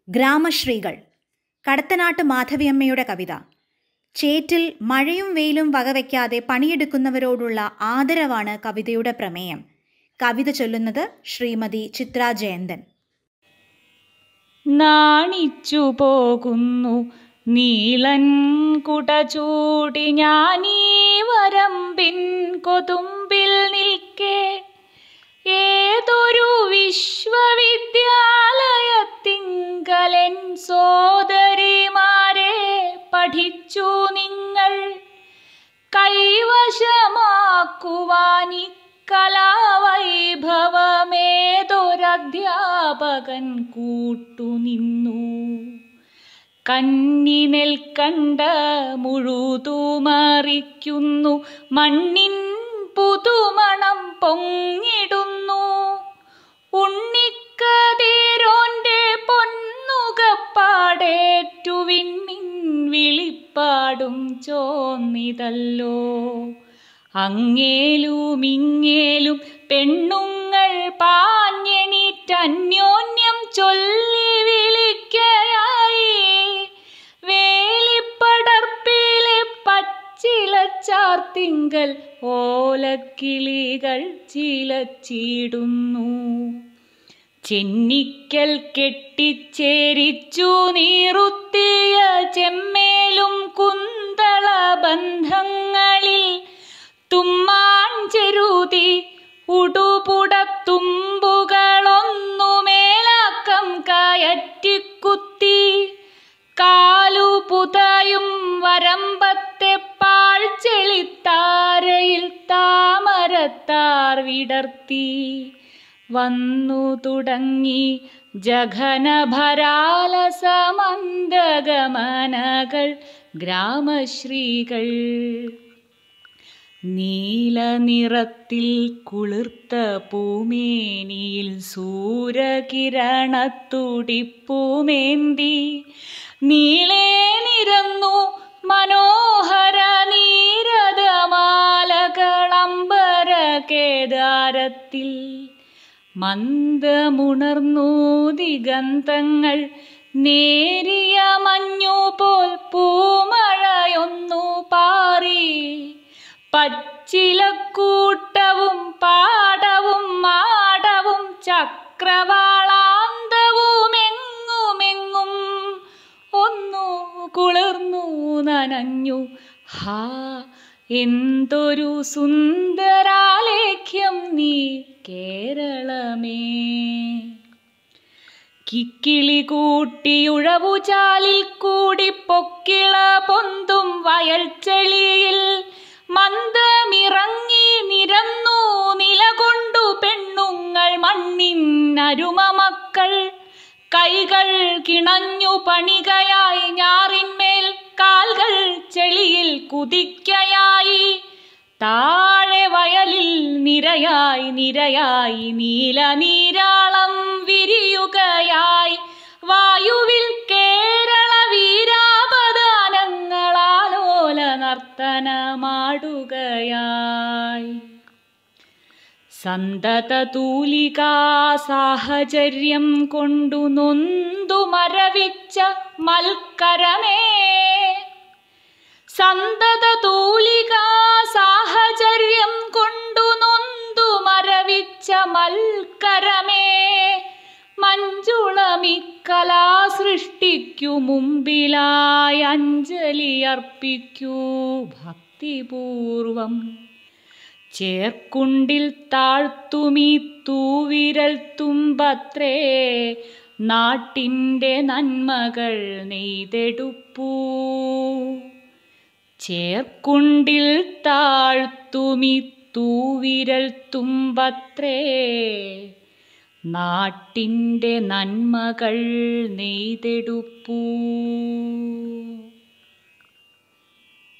ഗ്രാമശ്രീകൾ കടത്തനാട്ട് മാധവിയമ്മയുടെ കവിത ചേറ്റിൽ മഴയും വെയിലും വകവയ്ക്കാതെ പണിയെടുക്കുന്നവരോടുള്ള ആദരവാണ് കവിതയുടെ പ്രമേയം കവിത ചൊല്ലുന്നത് ശ്രീമതി ചിത്ര ജയന്തൻ നാണിച്ചു പോകുന്നു നീളൻ കുട ചൂടി ഞാനീ വരമ്പിൻ കൊതുമ്പിൽ നിൽക്കെ ഏതൊരു വിശ്വവിദ്യാലയത്തിങ്കലൻ സോദരിമാരെ പഠിച്ചു നിങ്ങൾ കൈവശമാക്കുവാനി കലാവൈഭവമേതൊരധ്യാപകൻ കൂട്ടുനിന്നു കന്നി നെൽക്കണ്ട മുഴുതുമറിക്കുന്നു മണ്ണിൻ പുതുമണം പൊങ്ങിടുന്നു ഉണ്ണിക്കതിരോന്റെ പൊന്നുകപ്പാടേറ്റു വിണ്ണിൻ വിളിപ്പാടും ചോന്നിതല്ലോ അങ്ങേലും ഇങ്ങേലും പെണ്ണുങ്ങൾ പാഞ്ഞെണീറ്റന്യോന്യം ചൊല്ലി വിളിക്കയായി വേലിപ്പടർപ്പിലെ പച്ചിലച്ചാർത്തിങ്കൽ ഓലക്കിളികൾ ചിലച്ചിടുന്നു ചെന്നിക്കൽ കെട്ടിച്ചേരിച്ചു നീറുത്തിയ ചെമ്മേലും കുന്തള ബന്ധങ്ങളിൽ തുമ്മാൻ ചെരുതി ഉടുപുടത്തുമ്പുകളൊന്നുമേലാക്കം കയറ്റിക്കുത്തി കാലുപുതയും വരമ്പത്തെ പാഴ്ചെളിത്താരയിൽ താമരത്താർ വിടർത്തി വന്നു തുടങ്ങി ജഘനഭരാലസമന്ദഗമനകൾ ഗ്രാമശ്രീകൾ നീലനിറത്തിൽ കുളിർത്ത പൂമേനിയിൽ സൂര്യകിരണത്തുടിപ്പൂമേന്തി നീളേ നിരന്നു മനോഹര നീരദമാലകളമ്പര കേദാരത്തിൽ മന്ദമുണർന്നു ദിഗന്ധങ്ങൾ നേരിയ മഞ്ഞുപോൽ പൂമഴയൊന്നു പാറി പച്ചിലക്കൂട്ടവും പാടവും മാടവും ചക്രവാളാന്തവും എങ്ങുമെങ്ങും ഒന്നു കുളിർന്നു നനഞ്ഞു ഹാ എന്തൊരു സുന്ദരാലേഖ്യം നീ കേരളമേ കിക്കിളി കൂട്ടിയുഴവുചാലിൽ കൂടി പൊക്കിള പൊന്തും വയൽച്ചെളിയിൽ മന്ദമിറങ്ങി നിരന്നു നിലകൊണ്ടു പെണ്ണുങ്ങൾ മണ്ണിനരുമ മക്കൾ കൈകൾ കിണഞ്ഞു പണികയായി ഞാറിന്മേൽ കാൽകൾ ചെളിയിൽ കുതിക്കയായി താഴെ വയലിൽ നിരയായി നിരയായി നീല നീരാളം വിരിയുകയായി വായുവിൽ കേരള വീരാപദാനങ്ങളാലോല നർത്തനമാടുകയായി സന്തത തൂലികാ സാഹചര്യം കൊണ്ടു നൊന്തു മരവിച്ച മൽക്കരമേ സന്തത തൂലികാ സാഹചര്യം കൊണ്ടു നൊന്തു മരവിച്ച മൽക്കരമേ മഞ്ജുളമിക്കലാ സൃഷ്ടിക്കു മുമ്പിലായി അഞ്ജലി അർപ്പിക്കൂ ഭക്തിപൂർവം ചേർക്കുണ്ടിൽ താഴ്ത്തുമീ തൂവിരൽ തുമ്പത്രേ നാട്ടിൻ്റെ നന്മകൾ നെയ്തെടുപ്പൂ ചേർക്കുണ്ടിൽ താഴ്ത്തുമി തൂവിരൽ തുമ്പത്രേ നാട്ടിൻ്റെ നന്മകൾ നെയ്തെടുപ്പൂ